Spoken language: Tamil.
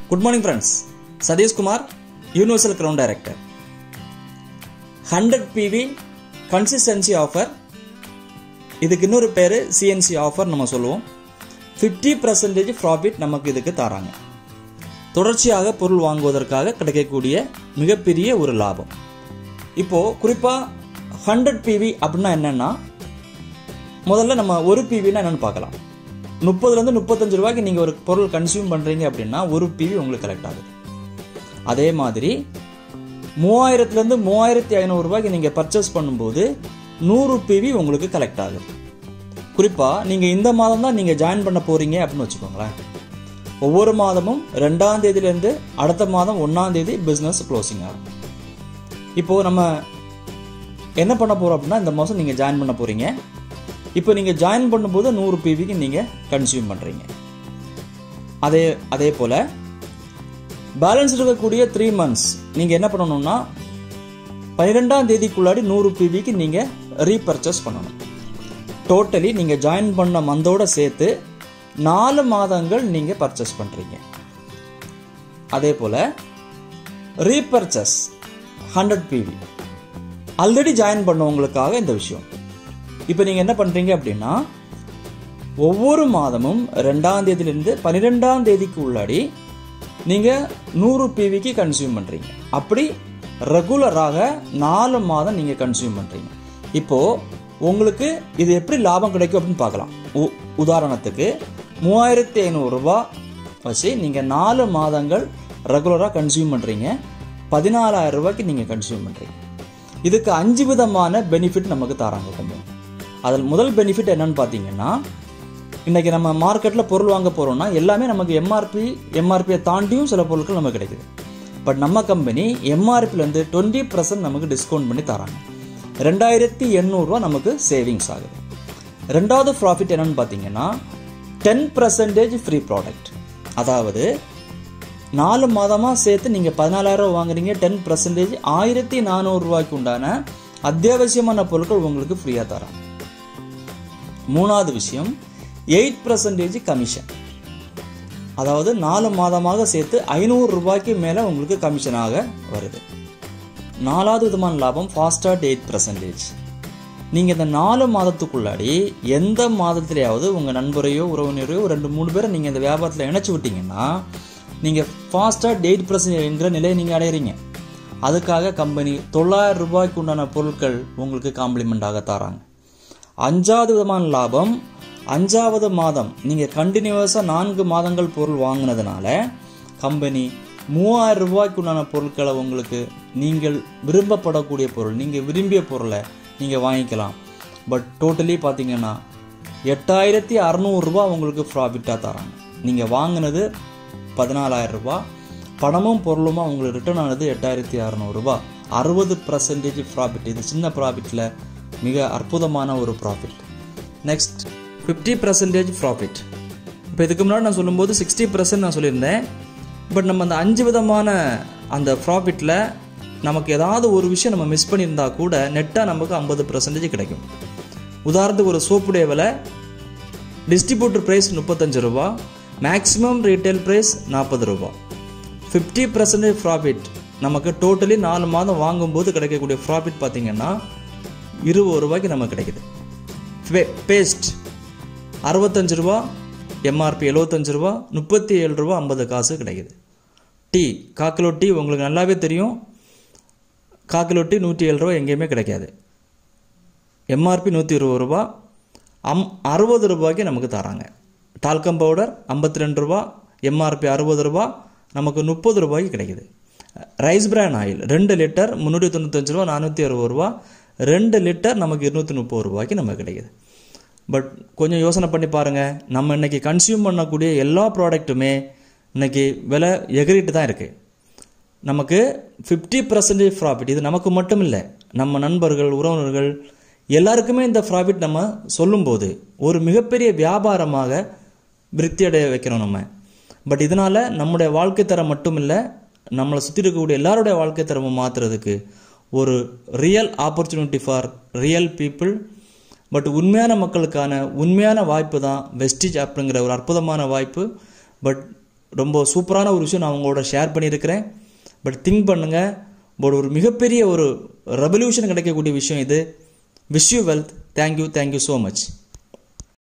good morning friends Sathishkumar universal ground director hundred PV consistency offer இதுக்கு இன்னொரு பேர் சிஎன்சி ஆஃபர் நம்ம சொல்லுவோம் ஃபிஃப்டி பர்சன்டேஜ் ப்ராஃபிட் நமக்கு இதுக்கு தராங்க தொடர்ச்சியாக பொருள் வாங்குவதற்காக கிடைக்கக்கூடிய மிகப்பெரிய ஒரு லாபம் இப்போ குறிப்பாக ஹண்ட்ரட் பிவி அப்படின்னா என்னன்னா முதல்ல நம்ம ஒரு பிவினா என்னன்னு பார்க்கலாம் முப்பதுலேருந்து முப்பத்தஞ்சு ரூபாய்க்கு நீங்கள் ஒரு பொருள் கன்சியூம் பண்ணுறீங்க அப்படின்னா ஒரு பிவி உங்களுக்கு கலெக்ட் ஆகுது அதே மாதிரி மூவாயிரத்துலேருந்து மூவாயிரத்தி ஐநூறுரூபாய்க்கு நீங்கள் பர்ச்சேஸ் பண்ணும்போது நூறு பிவி உங்களுக்கு கலெக்ட் ஆகுது குறிப்பாக நீங்கள் இந்த மாதம் தான் நீங்கள் ஜாயின் பண்ண போகிறீங்க அப்படின்னு வச்சுக்கோங்களேன் ஒவ்வொரு மாதமும் ரெண்டாம் தேதியிலேருந்து அடுத்த மாதம் ஒன்றாம் தேதி பிஸ்னஸ் க்ளோசிங் ஆகும் இப்போது நம்ம என்ன பண்ண போகிறோம் அப்படின்னா இந்த மாதம் நீங்கள் ஜாயின் பண்ண போகிறீங்க இப்போ நீங்கள் ஜாயின் பண்ணும்போது நூறு பிவிக்கு நீங்கள் கன்சியூம் பண்ணுறீங்க அதே அதே போல் பேலன்ஸ் இருக்கக்கூடிய த்ரீ மந்த்ஸ் நீங்கள் என்ன பண்ணணும்னா பன்னிரெண்டாம் தேதிக்குள்ளாடி நூறு பிவிக்கு நீங்கள் ரீபர்ச்சேஸ் பண்ணணும் டோட்டலி நீங்கள் ஜாயின் பண்ண மந்தோட சேர்த்து நாலு மாதங்கள் நீங்கள் பர்ச்சேஸ் பண்ணுறீங்க அதே போல் repurchase hundred PV already join பண்ணவங்களுக்காக இந்த விஷயம் இப்போ நீங்கள் என்ன பண்ணுறீங்க அப்படின்னா ஒவ்வொரு மாதமும் ரெண்டாம் தேதியிலிருந்து பன்னிரெண்டாம் தேதிக்கு உள்ளாடி நீங்கள் நூறு பிவிக்கு கன்சியூம் பண்ணுறீங்க அப்படி ரெகுலராக நாலு மாதம் நீங்கள் கன்சியூம் பண்ணுறீங்க இப்போது உங்களுக்கு இது எப்படி லாபம் கிடைக்கும் அப்படின்னு பார்க்கலாம் உ- உதாரணத்துக்கு மூவாயிரத்தி ஐநூறுரூபா வச்சு நீங்கள் நாலு மாதங்கள் ரெகுலராக கன்சியூம் பண்ணுறீங்க பதினாலாயிரம் ரூபாய்க்கு நீங்கள் கன்சியூம் பண்ணுறீங்க இதுக்கு அஞ்சு விதமான பெனிஃபிட் நமக்கு தராங்க கம்பெனி அதில் முதல் பெனிஃபிட் என்னன்னு பார்த்தீங்கன்னா இன்னைக்கு நம்ம மார்க்கெட்டில் பொருள் வாங்க போகிறோம்னா எல்லாமே நமக்கு எம்ஆர்பி எம்ஆர்பியை தாண்டியும் சில பொருட்கள் நமக்கு கிடைக்குது பட் நம்ம கம்பெனி எம்ஆர்பிலேருந்து டுவெண்ட்டி பர்சன்ட் நமக்கு டிஸ்கவுண்ட் பண்ணி தராங்க ரெண்டாயிரத்தி எண்ணூறுரூவா நமக்கு சேவிங்ஸ் ஆகுது ரெண்டாவது ப்ராஃபிட் என்னன்னு பார்த்தீங்கன்னா டென் பர்சன்டேஜ் ஃப்ரீ ப்ராடக்ட் அதாவது நாலு மாதமாக சேர்த்து நீங்கள் பதினாலாயிரம் வாங்குறீங்க டென் பர்சன்டேஜ் ஆயிரத்தி நானூறுரூவாய்க்கு உண்டான அத்தியாவசியமான பொருட்கள் உங்களுக்கு ஃப்ரீயாக தராங்க மூணாவது விஷயம் எயிட் பர்சன்டேஜ் கமிஷன் அதாவது நாலு மாதமாக சேர்த்து ஐநூறு ரூபாய்க்கு மேலே உங்களுக்கு கமிஷனாக வருது நாலாவது விதமான லாபம் ஃபாஸ்டாட் எயிட் பர்சன்டேஜ் நீங்கள் இந்த நாலு மாதத்துக்குள்ளாடி எந்த மாதத்திலேயாவது உங்கள் நண்பரையோ உறவினரையோ ஒரு ரெண்டு மூணு பேரை நீங்கள் இந்த வியாபாரத்தில் இணைச்சி விட்டீங்கன்னா நீங்கள் ஃபாஸ்டாக எயிட் பர்சன்டேஜ் என்கிற நிலையை நீங்கள் அடையிறீங்க அதுக்காக கம்பெனி தொள்ளாயிரம் ரூபாய்க்கு உண்டான பொருட்கள் உங்களுக்கு காம்ப்ளிமெண்ட்டாக தராங்க அஞ்சாவது விதமான லாபம் அஞ்சாவது மாதம் நீங்கள் கண்டினியூவஸாக நான்கு மாதங்கள் பொருள் வாங்கினதுனால கம்பெனி மூவாயிரம் ரூபாய்க்கு உண்டான பொருட்களை உங்களுக்கு நீங்கள் விரும்பப்படக்கூடிய பொருள் நீங்கள் விரும்பிய பொருளை நீங்கள் வாங்கிக்கலாம் பட் டோட்டலி பார்த்தீங்கன்னா எட்டாயிரத்தி அறநூறுரூபா உங்களுக்கு ப்ராஃபிட்டாக தராங்க நீங்கள் வாங்கினது பதினாலாயிரம் ரூபாய் பணமும் பொருளுமா உங்களுக்கு ரிட்டர்ன் ஆனது எட்டாயிரத்தி அறநூறுபா அறுபது பர்சன்டேஜ் ப்ராஃபிட் இது சின்ன ப்ராஃபிட்டில் மிக அற்புதமான ஒரு profit next fifty percentage profit இப்போ இதுக்கு முன்னாடி நான் சொல்லும்போது சிக்ஸ்டி பர்சன்ட் நான் சொல்லியிருந்தேன் பட் நம்ம அந்த அஞ்சு விதமான அந்த ப்ராஃபிட்டில் நமக்கு ஏதாவது ஒரு விஷயம் நம்ம மிஸ் பண்ணியிருந்தா கூட நெட்டாக நமக்கு ஐம்பது பர்சன்டேஜ் கிடைக்கும் உதாரணத்துக்கு ஒரு சோப்புடைய விலை டிஸ்ட்ரிபியூட்டர் ப்ரைஸ் முப்பத்தஞ்சு ரூபா மேக்ஸிமம் ரீட்டைல் ப்ரைஸ் நாற்பது ரூபா ஃபிஃப்டி பர்சன்டேஜ் ப்ராஃபிட் நமக்கு டோட்டலி நாலு மாதம் வாங்கும்போது கிடைக்கக்கூடிய ப்ராஃபிட் பார்த்தீங்கன்னா இருபது ரூபாய்க்கு நமக்கு கிடைக்குது பேஸ்ட் அறுபத்தஞ்சு ரூபா எம்ஆர்பி எழுபத்தஞ்சு ரூபா முப்பத்தி ஏழு ரூபா ஐம்பது காசு கிடைக்குது டீ காக்கிலோ டீ உங்களுக்கு நல்லாவே தெரியும் காக்கிலோ டீ நூற்றி ஏழு ரூபா எங்கேயுமே கிடைக்காது எம்ஆர்பி நூற்றி இருபது ரூபா அம் அறுபது ரூபாய்க்கு நமக்கு தராங்க டால்கம் பவுடர் ஐம்பத்தி ரெண்டு ரூபா எம்ஆர்பி அறுபது ரூபா நமக்கு முப்பது ரூபாய்க்கு கிடைக்குது ரைஸ் பிரான் ஆயில் ரெண்டு லிட்டர் முந்நூற்றி தொண்ணூத்தஞ்சு ரூபா நானூற்றி அறுபது ரூபா ரெண்டு லிட்டர் நமக்கு இருநூற்றி முப்பது ரூபாய்க்கு நமக்கு கிடைக்குது பட் கொஞ்சம் யோசனை பண்ணி பாருங்கள் நம்ம இன்னைக்கு கன்சியூம் பண்ணக்கூடிய எல்லா ப்ராடக்ட்டுமே இன்னைக்கு விலை எகிரிட்டு தான் இருக்குது நமக்கு ஃபிஃப்டி பர்சன்டேஜ் ப்ராஃபிட் இது நமக்கு மட்டும் இல்லை நம்ம நண்பர்கள் உறவினர்கள் எல்லாருக்குமே இந்த ப்ராஃபிட் நம்ம சொல்லும்போது ஒரு மிகப்பெரிய வியாபாரமாக விருத்தி அடைய வைக்கிறோம் நம்ம பட் இதனால் நம்முடைய வாழ்க்கை தரம் மட்டும் இல்லை நம்மளை சுற்றி இருக்கக்கூடிய எல்லாருடைய வாழ்க்கை தரமை மாற்றுறதுக்கு ஒரு real opportunity for real people but உண்மையான மக்களுக்கான உண்மையான வாய்ப்பு தான் வெஸ்டிஜ் அப்படிங்கிற ஒரு அற்புதமான வாய்ப்பு பட் ரொம்ப சூப்பரான ஒரு விஷயம் நான் உங்களோட ஷேர் பண்ணியிருக்கிறேன் பட் திங்க் பண்ணுங்கள் பட் ஒரு மிகப்பெரிய ஒரு ரெவல்யூஷன் கிடைக்கக்கூடிய விஷயம் இது wish you wealth thank you thank you so much